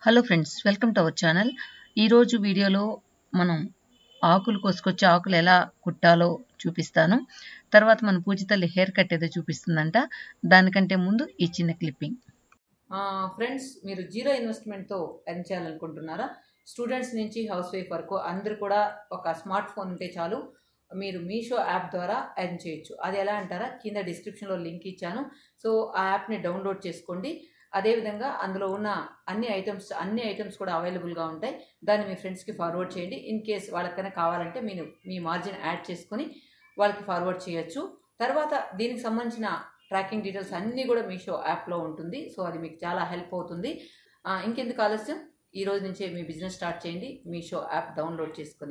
Hello friends welcome to our channel ఈరోజు వీడియోలో మనం ఆకులు కోసుకొచ్చి ఆకులు ఎలా కుట్టాలో చూపిస్తాను తర్వాత మన పూజితల్లి హెయిర్ కట్ ఏదో చూపిస్తుందంట దానికంటే ముందు ఈ చిన్న క్లిప్పింగ్ ఫ్రెండ్స్ మీరు జీరో ఇన్వెస్ట్మెంట్తో ఎర్న్ చేయాలనుకుంటున్నారా స్టూడెంట్స్ నుంచి హౌస్ వైఫ్ వరకు అందరు కూడా ఒక స్మార్ట్ ఫోన్ ఉంటే చాలు మీరు మీషో యాప్ ద్వారా ఎర్న్ చేయొచ్చు అది ఎలా అంటారా కింద డిస్క్రిప్షన్లో లింక్ ఇచ్చాను సో ఆ యాప్ని డౌన్లోడ్ చేసుకోండి అదేవిధంగా అందులో ఉన్న అన్ని ఐటమ్స్ అన్ని ఐటమ్స్ కూడా అవైలబుల్గా ఉంటాయి దాన్ని మీ ఫ్రెండ్స్కి ఫార్వర్డ్ చేయండి ఇన్ కేస్ వాళ్ళకైనా కావాలంటే మీరు మీ మార్జిన్ యాడ్ చేసుకొని వాళ్ళకి ఫార్వర్డ్ చేయొచ్చు తర్వాత దీనికి సంబంధించిన ట్రాకింగ్ డీటెయిల్స్ అన్నీ కూడా మీషో యాప్లో ఉంటుంది సో అది మీకు చాలా హెల్ప్ అవుతుంది ఆ, ఇంకెందుకు ఆలస్యం ఈ రోజు నుంచే మీ బిజినెస్ స్టార్ట్ చేయండి మీషో యాప్ డౌన్లోడ్ చేసుకొని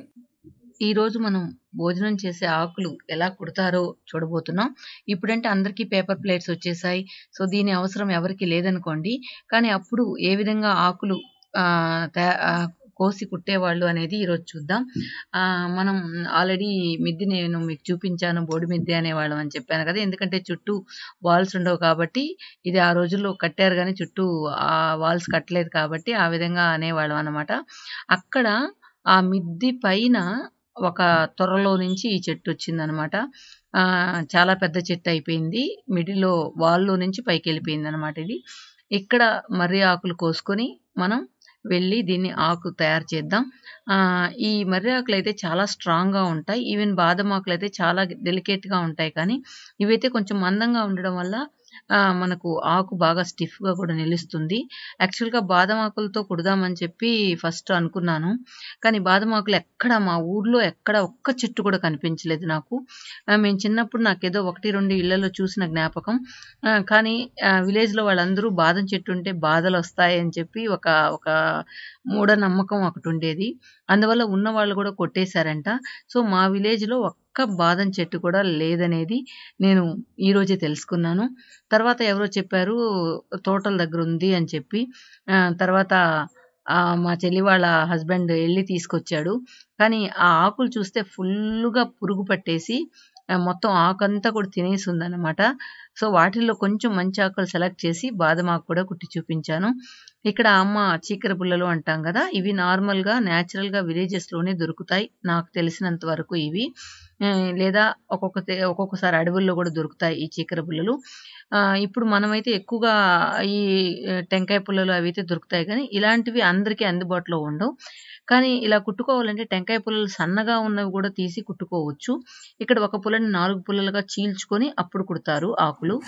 ఈ రోజు మనం భోజనం చేసే ఆకులు ఎలా కుడతారో చూడబోతున్నాం ఇప్పుడంటే అందరికీ పేపర్ ప్లేట్స్ వచ్చేసాయి సో దీని అవసరం ఎవరికి లేదనుకోండి కానీ అప్పుడు ఏ విధంగా ఆకులు ఆ, తయా- ఆ, కోసి కుట్టేవాళ్ళు అనేది ఈరోజు చూద్దాం ఆ, మనం ఆల్రెడీ మిద్ది నేను మీకు చూపించాను బోడి మిద్ది అనేవాళ్ళం అని చెప్పాను కదా ఎందుకంటే చుట్టూ వాల్స్ ఉండవు కాబట్టి ఇది ఆ రోజుల్లో కట్టారు కానీ చుట్టూ ఆ వాల్స్ కట్టలేదు కాబట్టి ఆ విధంగా అనేవాళ్ళం అనమాట అక్కడ ఆ మిద్ది పైన ఒక త్వరలో నుంచి ఈ చెట్టు వచ్చిందనమాట ఆ, చాలా పెద్ద చెట్టు అయిపోయింది మిడిల్లో వాల్లో నుంచి పైకి వెళ్ళిపోయింది అనమాట ఇది ఇక్కడ మర్రి ఆకులు కోసుకొని మనం వెళ్ళి దీన్ని ఆకు తయారు చేద్దాం ఆ, ఈ మర్రి ఆకులు అయితే చాలా స్ట్రాంగ్గా ఉంటాయి ఈవెన్ బాదం ఆకులు అయితే చాలా డెలికేట్గా ఉంటాయి కానీ ఇవైతే కొంచెం మందంగా ఉండడం వల్ల ఆ, మనకు ఆకు బాగా స్టిఫ్గా కూడా నిలుస్తుంది యాక్చువల్గా బాదం ఆకులతో కుడదామని చెప్పి ఫస్ట్ అనుకున్నాను కానీ బాదం ఆకులు ఎక్కడ మా ఊర్లో ఎక్కడ ఒక్క చెట్టు కూడా కనిపించలేదు నాకు ఆ, మేము చిన్నప్పుడు నాకేదో ఒకటి రెండు ఇళ్లలో చూసిన జ్ఞాపకం ఆ, కానీ ఆ, విలేజ్లో వాళ్ళందరూ బాదం చెట్టు ఉంటే బాధలు వస్తాయి అని చెప్పి ఒక ఒక మూఢనమ్మకం ఒకటి ఉండేది అందువల్ల ఉన్న వాళ్ళు కూడా కొట్టేశారంట సో మా విలేజ్లో ఒక్క బాదం చెట్టు కూడా లేదనేది నేను ఈ రోజే తెలుసుకున్నాను తర్వాత ఎవరో చెప్పారు తోటల దగ్గర ఉంది అని చెప్పి ఆ, తర్వాత ఆ, మా చెల్లి వాళ్ళ హస్బెండ్ వెళ్ళి తీసుకొచ్చాడు కానీ ఆ ఆకులు చూస్తే ఫుల్గా పురుగు పట్టేసి ఆ, మొత్తం ఆకంతా కూడా తినేసి ఉందన్నమాట సో వాటిల్లో కొంచెం మంచి ఆకులు సెలెక్ట్ చేసి బాదం ఆకు కూడా కుట్టి చూపించాను ఇక్కడ అమ్మ చీకర పుల్లలు అంటాం కదా ఇవి నార్మల్గా న్యాచురల్గా విలేజెస్లోనే దొరుకుతాయి నాకు తెలిసినంత వరకు ఇవి ఆ, లేదా ఒక్కొక్క తే- ఒక్కొక్కసారి అడవుల్లో కూడా దొరుకుతాయి ఈ చీకర పుల్లలు ఆ, ఇప్పుడు మనమైతే ఎక్కువగా ఈ ఆ, టెంకాయ పుల్లలు అవి అయితే దొరుకుతాయి కానీ ఇలాంటివి అందరికీ అందుబాటులో ఉండవు కానీ ఇలా కుట్టుకోవాలంటే టెంకాయ పుల్లలు సన్నగా ఉన్నవి కూడా తీసి కుట్టుకోవచ్చు ఇక్కడ ఒక పుల్లని నాలుగు పుల్లలుగా చీల్చుకొని అప్పుడు కుడతారు ఆకులు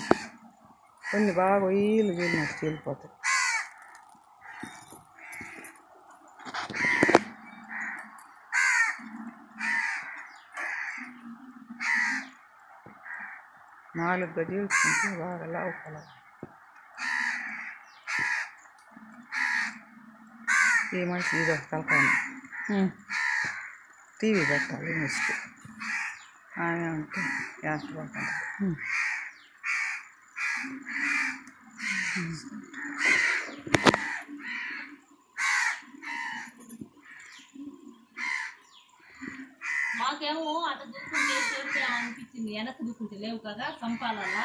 కొన్ని బాగా వీలు వీలు చీలిపోతాయి నాలుగుగా చీల్చుకుంటే బాగా లావు పొలం ఈ మనిషి ఇది ఒక తలకాయ టీవీ పెట్టాలి నెక్స్ట్ ఆమె ఉంటే యాసపోతాను మాకేమో అటు దుక్కుంటే చేస్తే అనిపించింది వెనక్కి దుక్కుంటే లేవు కదా కంపాలలా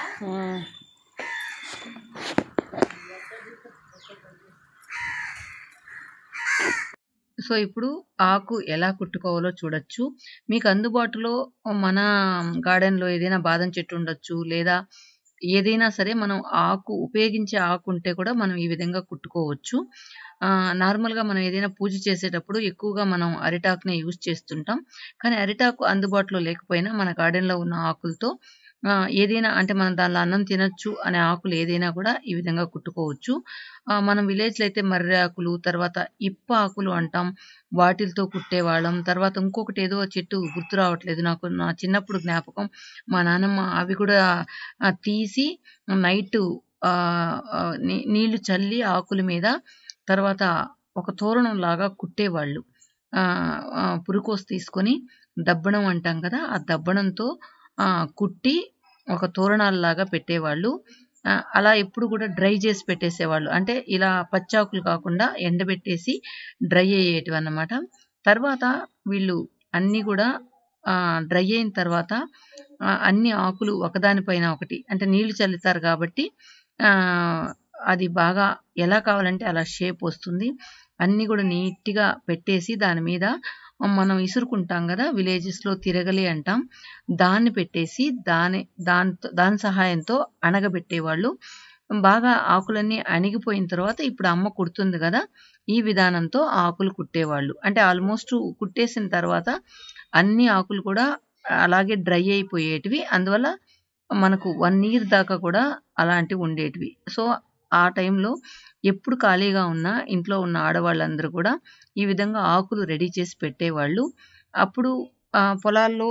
సో ఇప్పుడు ఆకు ఎలా కుట్టుకోవాలో చూడొచ్చు మీకు అందుబాటులో మన గార్డెన్లో ఏదైనా బాదం చెట్టు ఉండొచ్చు లేదా ఏదైనా సరే మనం ఆకు ఉపయోగించే ఆకు ఉంటే కూడా మనం ఈ విధంగా కుట్టుకోవచ్చు ఆ, నార్మల్గా మనం ఏదైనా పూజ చేసేటప్పుడు ఎక్కువగా మనం అరిటాకునే యూజ్ చేస్తుంటాం కానీ అరిటాకు అందుబాటులో లేకపోయినా మన గార్డెన్లో ఉన్న ఆకులతో ఆ, ఏదైనా అంటే మనం దానిలో అన్నం తినొచ్చు అనే ఆకులు ఏదైనా కూడా ఈ విధంగా కుట్టుకోవచ్చు ఆ, మనం విలేజ్లో అయితే మర్రి ఆకులు తర్వాత ఇప్ప ఆకులు అంటాం వాటిలతో కుట్టేవాళ్ళం తర్వాత ఇంకొకటి ఏదో చెట్టు గుర్తు రావట్లేదు నాకు నా చిన్నప్పుడు జ్ఞాపకం మా నాన్నమ్మ అవి కూడా ఆ, తీసి నైట్ నీళ్లు చల్లి ఆకుల మీద తర్వాత ఒక తోరణం లాగా కుట్టేవాళ్ళు ఆ, ఆ, పురుకోసు తీసుకొని దబ్బడం అంటాం కదా ఆ దబ్బడంతో ఆ, కుట్టి ఒక తోరణాలలాగా పెట్టేవాళ్ళు ఆ, అలా ఎప్పుడు కూడా డ్రై చేసి పెట్టేసేవాళ్ళు అంటే ఇలా పచ్చాకులు కాకుండా ఎండబెట్టేసి డ్రై అయ్యేటివి అన్నమాట తర్వాత వీళ్ళు అన్నీ కూడా డ్రై అయిన తర్వాత ఆ, అన్ని ఆకులు ఒకదానిపైన ఒకటి అంటే నీళ్లు చల్లుతారు కాబట్టి ఆ, అది బాగా ఎలా కావాలంటే అలా షేప్ వస్తుంది అన్నీ కూడా నీట్గా పెట్టేసి దాని మీద మనం ఇసురుకుంటాం కదా విలేజెస్లో తిరగలి అంటాం దాన్ని పెట్టేసి దాని దాంతో దాని సహాయంతో అణగబెట్టేవాళ్ళు బాగా ఆకులన్నీ అణిగిపోయిన తర్వాత ఇప్పుడు అమ్మ కుడుతుంది కదా ఈ విధానంతో ఆకులు కుట్టేవాళ్ళు అంటే ఆల్మోస్ట్ కుట్టేసిన తర్వాత అన్ని ఆకులు కూడా అలాగే డ్రై అయిపోయేటివి అందువల్ల మనకు వన్ ఇయర్ దాకా కూడా అలాంటివి ఉండేటివి సో ఆ టైంలో ఎప్పుడు ఖాళీగా ఉన్నా ఇంట్లో ఉన్న ఆడవాళ్ళందరూ కూడా ఈ విధంగా ఆకులు రెడీ చేసి పెట్టేవాళ్ళు అప్పుడు ఆ, పొలాల్లో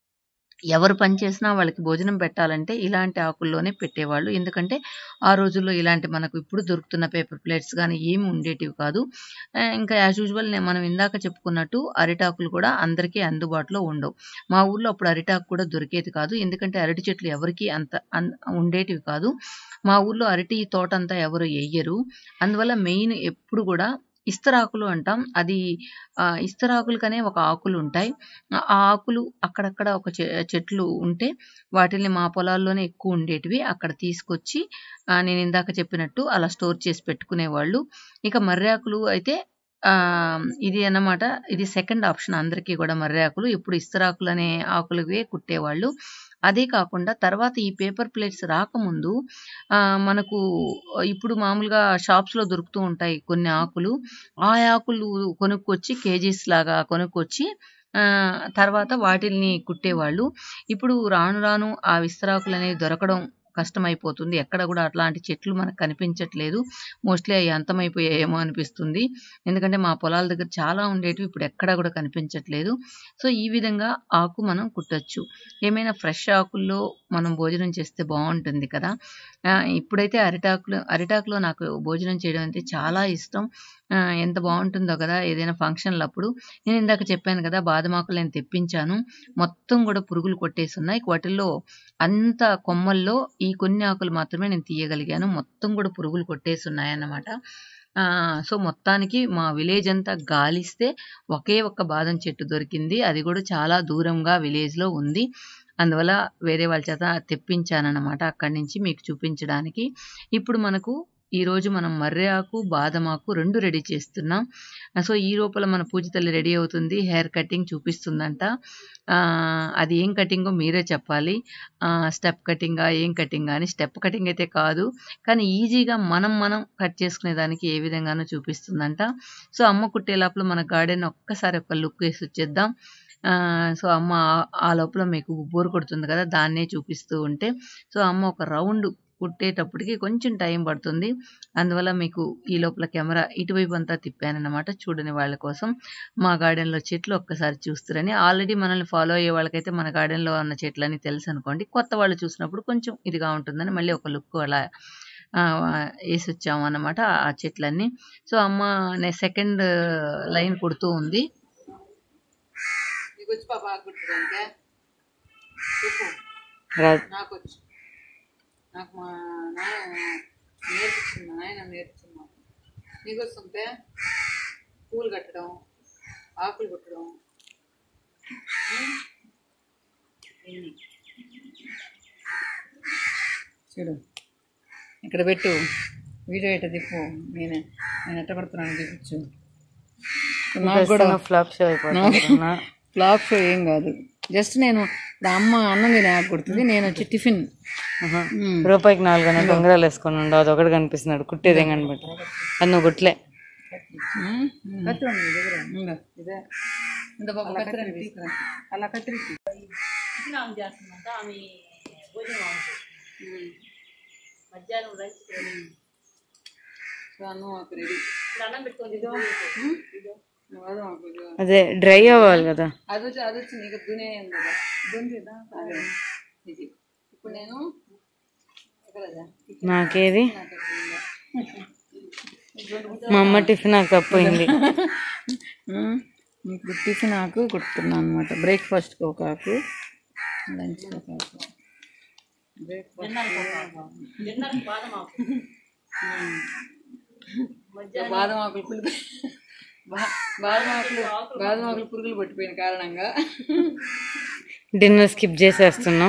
ఎవరు పని చేసినా వాళ్ళకి భోజనం పెట్టాలంటే ఇలాంటి ఆకుల్లోనే పెట్టేవాళ్ళు ఎందుకంటే ఆ రోజుల్లో ఇలాంటి మనకు ఇప్పుడు దొరుకుతున్న పేపర్ ప్లేట్స్ కానీ ఏమి ఉండేటివి కాదు ఆ, ఇంకా యాజ్ యూజువల్ మనం ఇందాక చెప్పుకున్నట్టు అరిటాకులు కూడా అందరికీ అందుబాటులో ఉండవు మా ఊర్లో అప్పుడు అరిటాకు కూడా దొరికేది కాదు ఎందుకంటే అరటి చెట్లు ఎవరికి అంత అన్- ఉండేటివి కాదు మా ఊర్లో అరటి తోట అంతా ఎవరు వేయరు అందువల్ల మెయిన్ ఎప్పుడు కూడా ఇస్తరాకులు అంటాం అది ఆ, ఇస్తరాకులకనే ఒక ఆకులు ఉంటాయి ఆ ఆకులు అక్కడక్కడ ఒక చె- చెట్లు ఉంటే వాటిని మా పొలాల్లోనే ఎక్కువ ఉండేటివి అక్కడ తీసుకొచ్చి ఆ, నేను ఇందాక చెప్పినట్టు అలా స్టోర్ చేసి పెట్టుకునేవాళ్ళు ఇక మర్రాకులు అయితే ఆ, ఇది అన్నమాట ఇది సెకండ్ ఆప్షన్ అందరికీ కూడా మర్రాకులు ఇప్పుడు ఇస్తరాకులు అనే ఆకులవే కుట్టేవాళ్ళు అదే కాకుండా తర్వాత ఈ పేపర్ ప్లేట్స్ రాకముందు ఆ, మనకు ఇప్పుడు మామూలుగా షాప్స్లో దొరుకుతూ ఉంటాయి కొన్ని ఆకులు ఆ ఆకులు కొనుక్కొచ్చి కేజీస్ లాగా కొనుక్కొచ్చి ఆ, తర్వాత వాటిల్ని కుట్టేవాళ్ళు ఇప్పుడు రాను రాను ఆ విస్తరాకులు అనేవి దొరకడం కష్టమైపోతుంది ఎక్కడ కూడా అట్లాంటి చెట్లు మనకు కనిపించట్లేదు మోస్ట్లీ అవి అంతమైపోయాయేమో అనిపిస్తుంది ఎందుకంటే మా పొలాల దగ్గర చాలా ఉండేటివి ఇప్పుడు ఎక్కడ కూడా కనిపించట్లేదు సో ఈ విధంగా ఆకు మనం కుట్టొచ్చు ఏమైనా ఫ్రెష్ ఆకుల్లో మనం భోజనం చేస్తే బాగుంటుంది కదా ఆ, ఇప్పుడైతే అరిటాకులు అరిటాకులో నాకు భోజనం చేయడం అంటే చాలా ఇష్టం ఆ, ఎంత బాగుంటుందో కదా ఏదైనా ఫంక్షన్లు అప్పుడు నేను ఇందాక చెప్పాను కదా బాదమాకులు నేను తెప్పించాను మొత్తం కూడా పురుగులు కొట్టేసి ఉన్నాయి వాటిల్లో అంత కొమ్మల్లో ఈ కొన్ని ఆకులు మాత్రమే నేను తీయగలిగాను మొత్తం కూడా పురుగులు కొట్టేసి ఉన్నాయన్నమాట ఆ, సో మొత్తానికి మా విలేజ్ అంతా గాలిస్తే ఒకే ఒక్క బాదం చెట్టు దొరికింది అది కూడా చాలా దూరంగా విలేజ్లో ఉంది అందువల్ల వేరే వాళ్ళ చేత తెప్పించానన్నమాట అక్కడి నుంచి మీకు చూపించడానికి ఇప్పుడు మనకు ఈ రోజు మనం మర్రి ఆకు బాదం ఆకు రెండు రెడీ చేస్తున్నాం సో ఈ లోపల మన పూజ తల్లి రెడీ అవుతుంది హెయిర్ కటింగ్ చూపిస్తుందంట ఆ, అది ఏం కటింగో మీరే చెప్పాలి స్టెప్ కటింగా ఏం కటింగా అని స్టెప్ కటింగ్ అయితే కాదు కానీ ఈజీగా మనం మనం కట్ చేసుకునే దానికి ఏ విధంగానో చూపిస్తుందంట సో అమ్మ కుట్టే లోపల మన గార్డెన్ ఒక్కసారి ఒక లుక్ వేసి వచ్చేద్దాం ఆ, సో అమ్మ ఆ- ఆ లోపల మీకు బోర్ కొడుతుంది కదా దాన్నే చూపిస్తూ ఉంటే సో అమ్మ ఒక రౌండ్ కుట్టేటప్పటికి కొంచెం టైం పడుతుంది అందువల్ల మీకు ఈ లోపల కెమెరా ఇటువైపు అంతా తిప్పానన్నమాట చూడని వాళ్ళ కోసం మా గార్డెన్లో చెట్లు ఒక్కసారి చూస్తారని ఆల్రెడీ మనల్ని ఫాలో అయ్యే వాళ్ళకైతే మన గార్డెన్లో ఉన్న చెట్లని తెలుసు అనుకోండి కొత్త వాళ్ళు చూసినప్పుడు కొంచెం ఇదిగా ఉంటుందని మళ్ళీ ఒక లుక్ అలా ఆ, వేసి వచ్చాము అన్నమాట ఆ చెట్లన్నీ సో అమ్మ నే సెకండ్ లైన్ కుడుతూ ఉంది నీకు వచ్చి పాప ఆకుట్టుదంటే చెప్పు రాదు నాకు వచ్చు నాకు మా నాయన నేర్పించింది మా నాయన నేర్పించింది మాకు నీకు వస్తుంటే పూలు కట్టడం ఆకులు కుట్టడం ఉం? ఇన్ని. చూడు ఇక్కడ పెట్టు వీడియో ఎట్ట తిప్పు నేనే నేను ఎట్ట కొడుతున్నాను చూపించు నాకు కూడా ఫ్లాప్ షో అయిపోతున్నా బ్లాగ్ షో ఏం కాదు జస్ట్ నేను ఇప్పుడు అమ్మ అన్నం తినే ఆకు కుడుతుంది నేను వచ్చి టిఫిన్ మ్మ్. రూపాయికి నాలుగు అన్న దొంగరాలు వేసుకొని ఉండవు అది ఒకటి కనిపిస్తున్నాడు కుట్టేది ఏం కనబట్టి అది నువ్వు కుట్లే మ్మ్. కత్తిరి ఉంది నీ దగ్గర. ఉందా? ఇదే ఇంత పాప కత్తిరి తీసుకురా అలా కత్తిరి టిఫిన్ ఆమె చేస్తుందంట ఆమె భోజనం ఆమె మధ్యాహ్నం లంచ్ అన్నం ఆకు రెడీ ఇప్పుడు అన్నం పెట్టుకొని ఇదో అదో ఆకు ఇదో. అదే డ్రై అవ్వాలి కదా అది వచ్చి అది వచ్చి నీకు దునే ఉంది కదా దుందిదా అదే ఇది ఇప్పుడు నేను ఎక్కడదా నాకేది మా అమ్మ టిఫిన్ నాకు అప్పోయింది మ్మ్. ఇప్పుడు టిఫిన్ ఆకు కుడుతున్నాను అనమాట బ్రేక్ఫాస్ట్కి ఒక ఆకు లంచ్కి ఒక ఆకు డిన్నర్ బాదం ఆకు బాదం ఆకులు పురుగు బా- బాదం ఆకులు బాదం ఆకులు పురుగులు పట్టిపోయిన కారణంగా డిన్నర్ స్కిప్ చేసేస్తున్నాం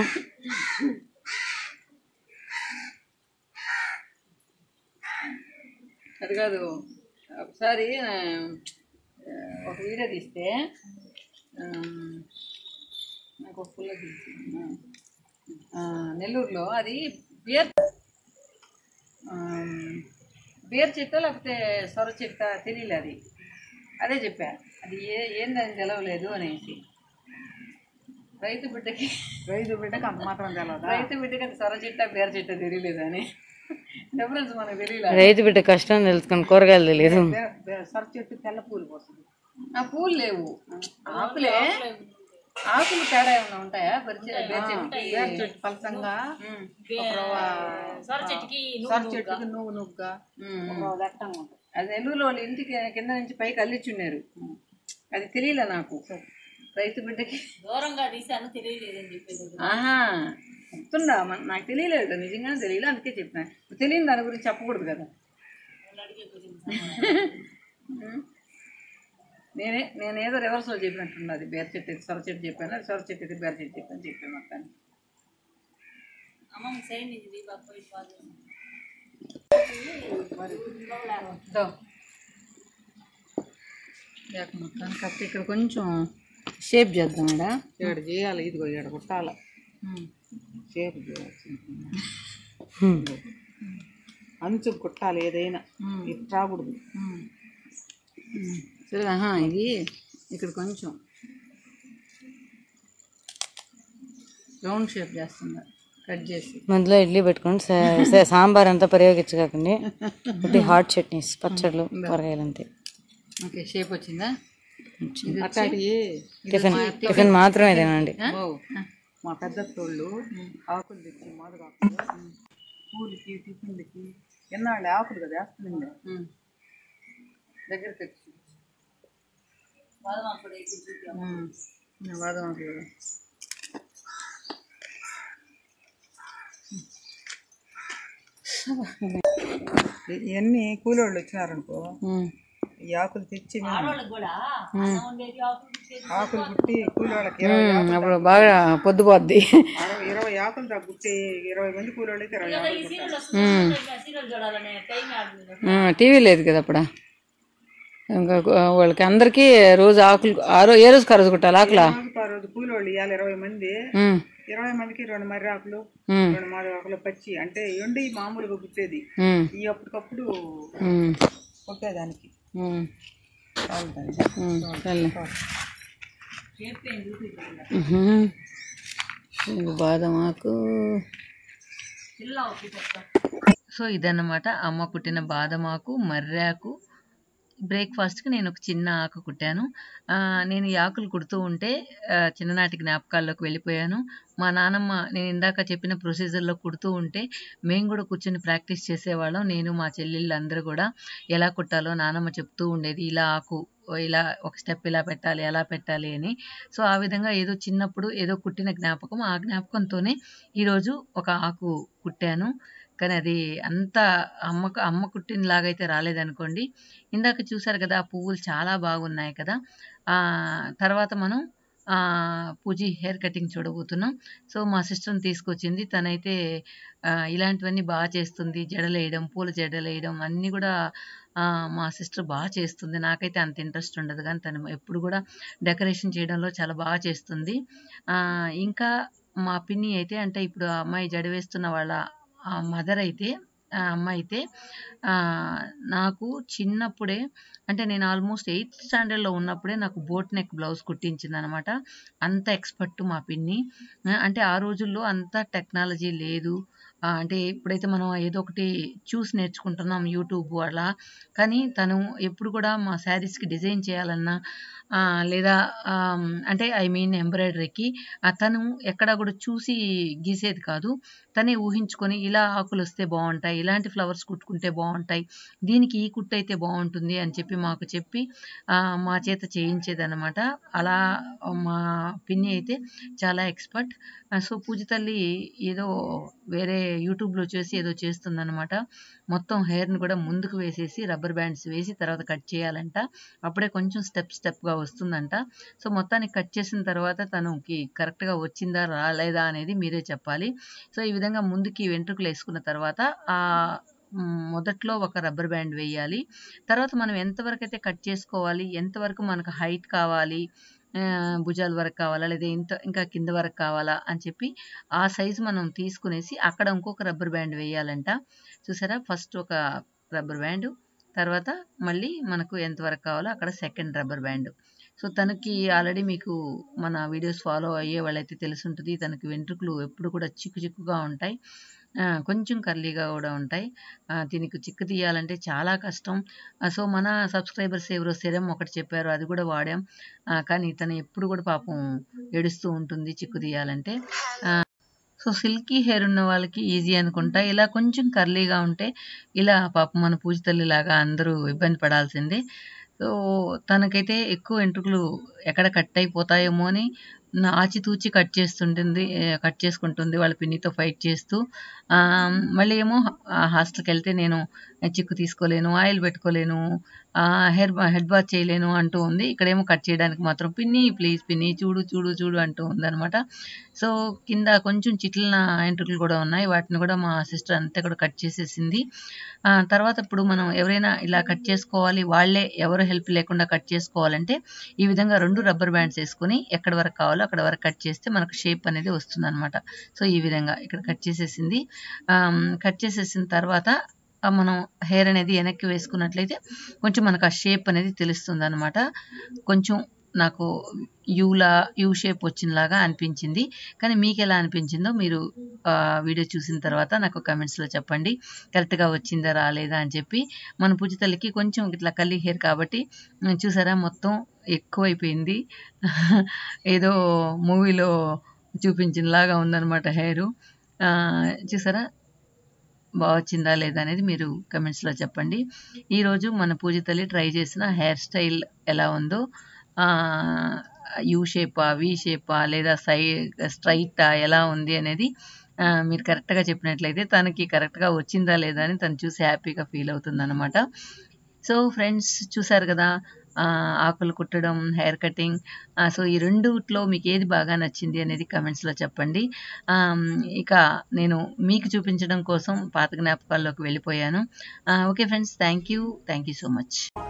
అది కాదు ఒకసారి ఆ, ఒక వీడియో తీస్తే ఆ, నాకు ఒక పుల్ల తీసి ఆ, నెల్లూరులో అది బియర్ ఆ, బియర్ చెట్టు లేకపోతే సొర చెట్ట తెలియలే అది అదే చెప్పా అది ఏ ఏందని తెలవలేదు అనేసి రైతు బిడ్డకి రైతు బిడ్డకి అంత మాత్రం తెలవదా రైతు బిడ్డకి అది సొర చెట్ట బీర చెట్ట తెలియలేదు అని డిఫరెన్స్ మనకు తెలియలే రైతు బిడ్డ కష్టం తెలుసుకొని కూరగాయలు తెలియదు బే- బే- సొర చెట్టు తెల్ల పూలు పోతుంది ఆ పూలు లేవు ఆకులే ఆకులు తేడా ఏమైనా ఉంటాయా బెరచె బేర చెట్టు పలసంగా సొర చెట్టుకి సొర చెట్టుకి నువ్వు నువ్వుగా ఒక దట్టంగా ఉంటుంది అది నెల్లూరులో వాళ్ళ ఇంటికి కింద నుంచి పైకి అల్లిచ్చున్నారు అది తెలియలే నాకు రైతు బిడ్డకి దూరంగా తీసాను తెలియలేదని చెప్పేది ఆహా చెప్తుందా మన- నాకు తెలియలేదు నిజంగానే తెలియలేదు అందుకే చెప్పాను తెలియని దాని గురించి చెప్పకూడదు కదా ఉం. నేనే నేనేదో రివర్స్లో చెప్పినట్టున్నది బేర చెట్టు అయితే సొర చెట్టు చెప్పాను అది సొర చెట్టు అయితే బేర చెట్టు చెప్పాను చెప్పాను మొత్తాన్ని అమ్మమ్మ సైన్ ఇది బాగా పోయి బాగా దో. లేక మొత్తానికి కాకపోతే ఇక్కడ కొంచెం షేప్ చేద్దాం ఇక్కడ ఇక్కడ చేయాలి ఇదిగో ఇక్కడ కుట్టాలి షేప్ చేయాల్సి అంచు కుట్టాలి ఏదైనా ఇది రాకూడదు సరే ఆహా ఇది ఇక్కడ కొంచెం రౌండ్ షేప్ చేస్తున్నా కట్ చేసి మధ్యలో ఇడ్లీ పెట్టుకొని సా- సా- సాంబార్ అంతా ప్రయోగించకండి ఒకటి హాట్ చట్నీస్ పచ్చళ్ళు కూరగాయలు అంతే ఓకే షేప్ వచ్చిందా అట్లాంటి టిఫిన్ టిఫిన్ మాత్రమే తినండి ఓ, మా పెద్ద తోళ్ళు ఆకులు తెచ్చి మాదగాకులు పూలకి టిఫిన్లకి ఎన్నాళ్ళు ఆకులు కదా వేస్తుంది ఉం. దగ్గర తెచ్చి బాదం అప్పుడు ఎక్కి చూపాము ఉం. ఇంకా బాదం ఆకులు కదా. ఇవన్నీ కూలోళ్ళు వచ్చినారనుకో ఉం. ఈ ఆకులు తెచ్చి మేము ఆడవాళ్ళకి కూడా అన్నం ఉండేది ఆకులు ఉండేది ఆకులు కుట్టి కూలోళ్ళకి ఇరవై ఉం, అప్పుడు బాగా పొద్దుపోద్ది అరవై ఇరవై ఆకులు తగ్గుట్టి ఇరవై మంది కూలోళ్ళకి ఇరవై ఆకులు ఈ సీరియల్ వస్తుంది సీరియల్ చూడాలనే టైం ఆడుతుంది ఆ, టీవీ లేదు కదా అప్పుడు ఇంకా ఆ, వాళ్ళకి అందరికీ రోజు ఆకులు ఆ రోజు ఏ రోజుకి ఆ రోజు కుట్టాలి ఆకులా ఆకులు ఆ రోజు కూలోళ్ళు ఇవాళ ఇరవై మంది ఉం, ఇరవై మందికి రెండు మర్రి ఆకులు ఉం, రెండు మర్రి ఆకులు పచ్చి అంటే ఎండి మామూలుగా కుట్టేది ఉం, ఈ అప్పటికప్పుడు ఉం, కుట్టేదానికి ఉం, కాలుతుంది ఉం, సర్లే. ఉహుం. ఇది బాదం ఆకు పిల్ల ఒకటి చెప్తా సో ఇదన్నమాట అమ్మ కుట్టిన బాదమాకు మర్రాకు బ్రేక్ఫాస్ట్కి నేను ఒక చిన్న ఆకు కుట్టాను ఆ, నేను ఈ ఆకులు కుడుతూ ఉంటే ఆ, చిన్ననాటి జ్ఞాపకాల్లోకి వెళ్ళిపోయాను మా నానమ్మ నేను ఇందాక చెప్పిన ప్రొసీజర్లో కుడుతూ ఉంటే మేము కూడా కూర్చొని ప్రాక్టీస్ చేసేవాళ్ళం నేను మా చెల్లెళ్ళు అందరూ కూడా ఎలా కుట్టాలో నానమ్మ చెప్తూ ఉండేది ఇలా ఆకు ఇలా ఒక స్టెప్ ఇలా పెట్టాలి ఎలా పెట్టాలి అని సో ఆ విధంగా ఏదో చిన్నప్పుడు ఏదో కుట్టిన జ్ఞాపకం ఆ జ్ఞాపకంతోనే ఈరోజు ఒక ఆకు కుట్టాను కానీ అది అంత అమ్మకు అమ్మ కుట్టినలాగైతే రాలేదనుకోండి ఇందాక చూసారు కదా ఆ పువ్వులు చాలా బాగున్నాయి కదా ఆ తర్వాత మనం ఆ, పూజీ హెయిర్ కటింగ్ చూడబోతున్నాం సో మా సిస్టర్ని తీసుకొచ్చింది తనైతే ఆ, ఇలాంటివన్నీ బాగా చేస్తుంది జడలు వేయడం పూల జడలు వేయడం అన్నీ కూడా ఆ, మా సిస్టర్ బాగా చేస్తుంది నాకైతే అంత ఇంట్రెస్ట్ ఉండదు కానీ తను ఎప్పుడు కూడా డెకరేషన్ చేయడంలో చాలా బాగా చేస్తుంది ఆ, ఇంకా మా పిన్ని అయితే అంటే ఇప్పుడు ఆ అమ్మాయి జడ వేస్తున్న వాళ్ళ మదర్ అయితే ఆ అమ్మాయి అయితే ఆ, నాకు చిన్నప్పుడే అంటే నేను ఆల్మోస్ట్ ఎయిత్ స్టాండర్డ్లో ఉన్నప్పుడే నాకు బోట్ నెక్ బ్లౌజ్ కుట్టించింది అనమాట అంత ఎక్స్పర్ట్ మా పిన్ని ఆ, అంటే ఆ రోజుల్లో అంత టెక్నాలజీ లేదు ఆ, అంటే ఇప్పుడైతే మనం ఏదో ఒకటి చూసి నేర్చుకుంటున్నాం యూట్యూబ్ అలా కానీ తను ఎప్పుడు కూడా మా శారీస్కి డిజైన్ చేయాలన్నా ఆ, లేదా ఆమ్, అంటే ఐ మీన్ ఎంబ్రాయిడరీకి తను ఎక్కడ కూడా చూసి గీసేది కాదు తనే ఊహించుకొని ఇలా ఆకులు వస్తే బాగుంటాయి ఇలాంటి ఫ్లవర్స్ కుట్టుకుంటే బాగుంటాయి దీనికి ఈ కుట్టు అయితే బాగుంటుంది అని చెప్పి మాకు చెప్పి ఆ, మా చేత చేయించేదన్నమాట అలా మా పిన్ని అయితే చాలా ఎక్స్పర్ట్ సో పూజ తల్లి ఏదో వేరే యూట్యూబ్లో చేసి ఏదో చేస్తుందన్నమాట మొత్తం హెయిర్ని కూడా ముందుకు వేసేసి రబ్బర్ బ్యాండ్స్ వేసి తర్వాత కట్ చేయాలంట అప్పుడే కొంచెం స్టెప్ స్టెప్గా వస్తుందంట సో మొత్తానికి కట్ చేసిన తర్వాత తనకి కరెక్ట్గా వచ్చిందా రాలేదా అనేది మీరే చెప్పాలి సో ఈ విధంగా ముందుకి వెంట్రుకలు వేసుకున్న తర్వాత ఆ మ్, మొదట్లో ఒక రబ్బర్ బ్యాండ్ వేయాలి తర్వాత మనం ఎంతవరకు అయితే కట్ చేసుకోవాలి ఎంతవరకు మనకు హైట్ కావాలి ఆ, భుజాల వరకు కావాలా లేదా ఇంత ఇంకా కింద వరకు కావాలా అని చెప్పి ఆ సైజు మనం తీసుకునేసి అక్కడ ఇంకొక రబ్బర్ బ్యాండ్ వేయాలంట చూసారా ఫస్ట్ ఒక రబ్బర్ బ్యాండ్ తర్వాత మళ్ళీ మనకు ఎంతవరకు కావాలో అక్కడ సెకండ్ రబ్బర్ బ్యాండ్ సో తనకి ఆల్రెడీ మీకు మన వీడియోస్ ఫాలో అయ్యే వాళ్ళైతే తెలుసుంటుంది తనకి వెంట్రుకలు ఎప్పుడు కూడా చిక్కు చిక్కుగా ఉంటాయి ఆ, కొంచెం కర్లీగా కూడా ఉంటాయి ఆ, దీనికి చిక్కు తీయాలంటే చాలా కష్టం ఆ, సో మన సబ్స్క్రైబర్స్ ఎవరో సిరం ఒకటి చెప్పారు అది కూడా వాడాం ఆ, కానీ తను ఎప్పుడు కూడా పాపం ఏడుస్తూ ఉంటుంది చిక్కు తీయాలంటే ఆ, సో సిల్కీ హెయిర్ ఉన్న వాళ్ళకి ఈజీ అనుకుంటా ఇలా కొంచెం కర్లీగా ఉంటే ఇలా పాపం మన పూజ తల్లిలాగా అందరూ ఇబ్బంది పడాల్సిందే సో తనకైతే ఎక్కువ వెంట్రుకలు ఎక్కడ కట్ అయిపోతాయేమో అని నా ఆచితూచి కట్ చేస్తుంటుంది ఏ, కట్ చేసుకుంటుంది వాళ్ళ పిన్నితో ఫైట్ చేస్తూ ఆ, మళ్ళీ ఏమో ఆ, హాస్టల్కి వెళ్తే నేను చిక్కు తీసుకోలేను ఆయిల్ పెట్టుకోలేను ఆ, హెయిర్ బా- హెడ్ బాత్ చేయలేను అంటూ ఉంది ఇక్కడేమో కట్ చేయడానికి మాత్రం పిన్ని ప్లీజ్ పిన్ని చూడు చూడు చూడు అంటూ ఉందన్నమాట సో కింద కొంచెం చిట్లిన ఎంట్రుకలు కూడా ఉన్నాయి వాటిని కూడా మా సిస్టర్ అంతా కూడా కట్ చేసేసింది ఆ, తర్వాత ఇప్పుడు మనం ఎవరైనా ఇలా కట్ చేసుకోవాలి వాళ్ళే ఎవరు హెల్ప్ లేకుండా కట్ చేసుకోవాలంటే ఈ విధంగా రెండు రబ్బర్ బ్యాండ్స్ వేసుకొని ఎక్కడ వరకు కావాలో అక్కడ వరకు కట్ చేస్తే మనకు షేప్ అనేది వస్తుంది అనమాట సో ఈ విధంగా ఇక్కడ కట్ చేసేసింది ఆమ్, కట్ చేసేసిన తర్వాత ఆ మనం హెయిర్ అనేది వెనక్కి వేసుకున్నట్లయితే కొంచెం మనకు ఆ షేప్ అనేది తెలుస్తుంది అనమాట కొంచెం నాకు యూలా యూ షేప్ వచ్చినలాగా అనిపించింది కానీ మీకు ఎలా అనిపించిందో మీరు ఆ, వీడియో చూసిన తర్వాత నాకు కమెంట్స్లో చెప్పండి కరెక్ట్గా వచ్చిందా రాలేదా అని చెప్పి మన పూజ తల్లికి కొంచెం ఇట్లా కల్లి హెయిర్ కాబట్టి ఉమ్, చూసారా మొత్తం ఎక్కువైపోయింది ఏదో మూవీలో చూపించినలాగా ఉందన్నమాట హెయిర్ చూసారా బాగా వచ్చిందా లేదా అనేది మీరు కమెంట్స్లో చెప్పండి ఈరోజు మన పూజ తల్లి ట్రై చేసిన హెయిర్ స్టైల్ ఎలా ఉందో యూ షేపా వి షేపా లేదా సై స్ట్రైటా ఎలా ఉంది అనేది ఆ, మీరు కరెక్ట్గా చెప్పినట్లయితే తనకి కరెక్ట్గా వచ్చిందా లేదా అని తను చూసి హ్యాపీగా ఫీల్ అవుతుంది అనమాట సో ఫ్రెండ్స్ చూసారు కదా ఆ, ఆకులు కుట్టడం హెయిర్ కటింగ్ సో ఈ రెండుట్లో మీకు ఏది బాగా నచ్చింది అనేది కమెంట్స్లో చెప్పండి ఆమ్, ఇక నేను మీకు చూపించడం కోసం పాత జ్ఞాపకాల్లోకి వెళ్ళిపోయాను okay friends thank you thank you so much